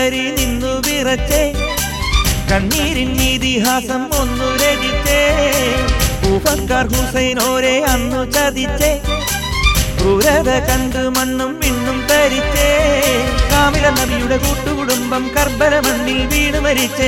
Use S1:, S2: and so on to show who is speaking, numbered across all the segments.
S1: തരി നിന്നു വിറച്ചേ കണ്ണീരിൻ ഇതിഹാസം ഒന്നു രചിച്ചേ ഉഫക്കാർ ഹുസൈനോരെ അന്നു ചതിച്ചേ ക്രൂരത കണ്ട് മണ്ണും വിണ്ണും തരിച്ചേ കാമില നബിയുടെ കൂട്ടുകുടുംബം കർബല മണ്ണിൽ വീണ് മരിച്ചേ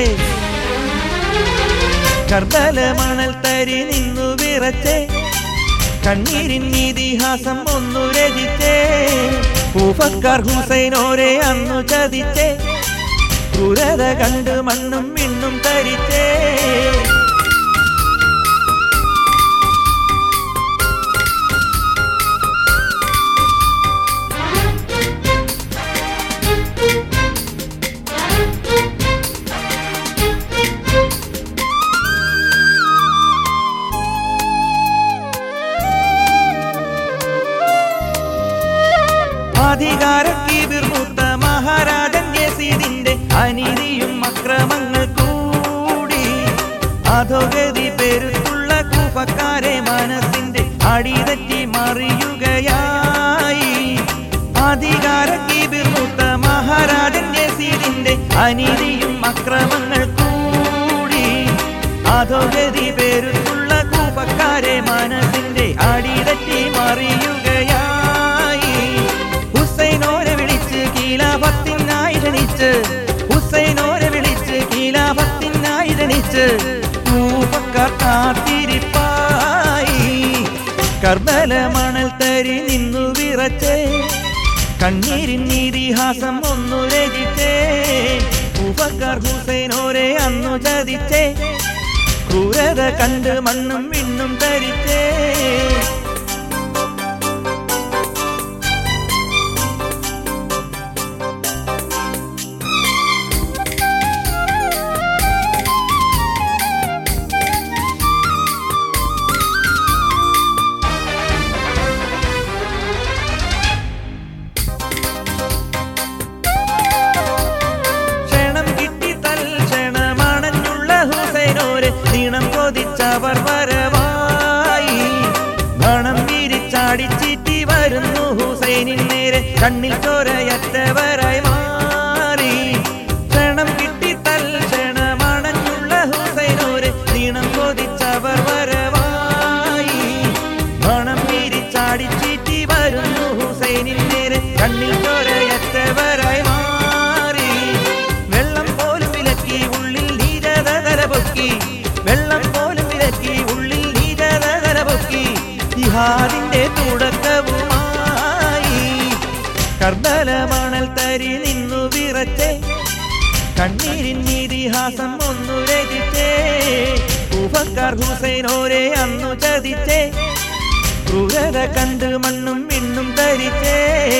S1: കർബല മണൽ തരി നിന്നു വിറച്ചേ കണ്ണീരിൻ ഇതിഹാസം ഒന്നു രചിച്ചേ ഊഫക്കാർ ഹുസൈനോരെ അന്നു ചതിച്ചേ ക്രൂരത കണ്ട് മണ്ണും വിണ്ണും തരിച്ചേ അധികാരക്കി വിർമുത്ത മഹാരാജൻ യസീദിന്റെ അനീതിയും അക്രമങ്ങൾ കൂടി അധോഗതി പെരുത്തുള്ള കൂപ്പക്കാരെ മനസ്സിന്റെ അടിതെറ്റി മറിയുകയായി അധികാരക്കി വിർമുത്ത മഹാരാജൻ യസീദിന്റെ അനീതിയും അക്രമങ്ങൾ കൂടി അധോഗതി പെരുത്തുള്ള കൂപ്പക്കാരെ മനസ്സിന്റെ അടിതെറ്റി മറിയുകയായി ഹുസൈനോരെ വിളിച്ച് കീലാപത്തിനായി ക്ഷണിച്ച് ഹുസൈനോരെ വിളിച്ച് കീലാപത്തിനായി ക്ഷണിച്ച് ൂപ്പക്കാർ കാത്തിരിപ്പായി കർമ്മല മണൽ തരി നിന്നു വിറച്ചേ കണ്ണീരിൻ ഇതിഹാസം ഒന്നു രചിച്ചേ ഉപക്കാർ ഹുസൈനോരെ അന്നു ചതിച്ചേ ക്രൂരത കണ്ട് മണ്ണും വിണ്ണും തരിച്ചേ ക്ഷണം കിട്ടി തൽക്ഷണമണഞ്ഞുള്ള ഹുസൈനോര് നീണം കൊതിച്ചവർ വരവായി മണം വിരിച്ചാടിച്ചിറ്റി വരുന്നു ഹുസൈനിൻ നേരെ കണ്ണിൽ ചോരയറ്റവരായി മാറി ക്ഷണം കിട്ടി തൽക്ഷണമണഞ്ഞുള്ള ഹുസൈനോര് നീണം കൊതിച്ചവർ വരവായി മണം വിരിച്ചാടിച്ചിറ്റി വരുന്നു ഹുസൈനിൻ നേരെ കണ്ണിൽ ചോരയറ്റവരായി മാറി വെള്ളം പോലും വിലക്കി ഉള്ളിൽ നീരത തലപൊക്കി വെള്ളം പോലും വിലക്കി ഉള്ളിൽ നീരത തലപൊക്കി ജിഹാദിന്റെ തുടക്കവുമായി കർബല മണൽ തരി നിന്നു വിറച്ചേ കണ്ണീരിൻ ഇതിഹാസം ഒന്നു രചിച്ചേ ഉഫക്കാർ ഹുസൈനോരെ അന്നു ചതിച്ചേ ക്രൂരത കണ്ട് മണ്ണും വിണ്ണും ധരിച്ചേ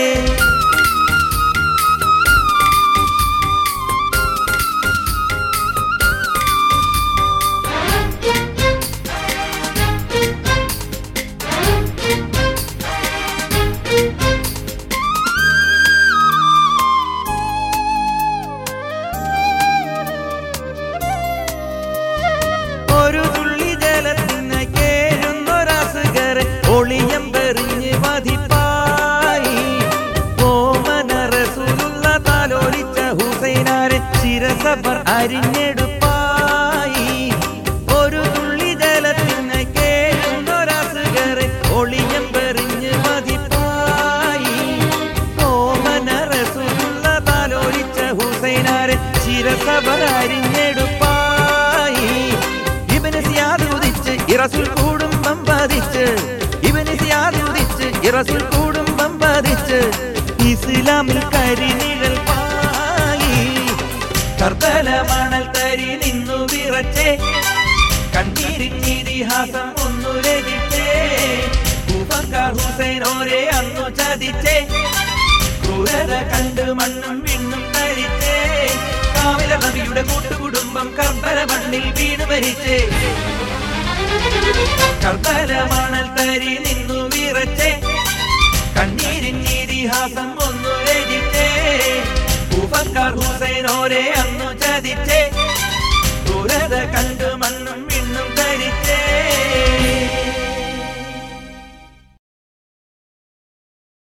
S1: ഒരു തുള്ളി ജലത്തിന് കേഴുന്നൊരസുകരെ ഒളിയം പെറിഞ്ഞ് മതിപ്പായി ഓമന റസൂലുള്ള താലോലിച്ച ഹുസൈനാരെ ശിരസഭർ അരിഞ്ഞെടുപ്പായി ഒരു തുള്ളി ജലത്തിന് കേഴുന്നൊരസുകരെ ഒളിയം പെറിഞ്ഞ് മതിപ്പായി ഓമന റസൂലുള്ള താലോലിച്ച ഹുസൈനാരെ ശിരസഭർ അരിഞ്ഞെടുപ്പായി ഇവന് സിയാദ് ഉദിച്ച് ഇറസുൽ കുടുംബം ബാധിച്ച് ഇവന് സിയാദ് ഉദിച്ച് ഇറസുൽ കുടുംബം ബാധിച്ച് ഇസ്ലാമിൽ കരിനിഴൽ പായി കർബല മണൽ തരി നിന്നു വിറച്ചേ കണ്ണീരിൻ ഇതിഹാസം ഒന്നു രചിച്ചേ ഉഫക്കാർ ഹുസൈനോരെ അന്നു ചതിച്ചേ ക്രൂരത കണ്ട് മണ്ണും വിണ്ണും തരിച്ചേ കാവില നബിയുടെ കൂട്ടുകുടുംബം കർബല മണ്ണിൽ വീണ് മരിച്ചേ കർബല മണൽ തരി നിന്നു വിറച്ചേ കണ്ണീരിൻ ഇതിഹാസം ഒന്നു രചിച്ചേ ഉഫക്കാർ ഹുസൈനോരെ അന്നു ചതിച്ചേ ക്രൂരത കണ്ട് മണ്ണും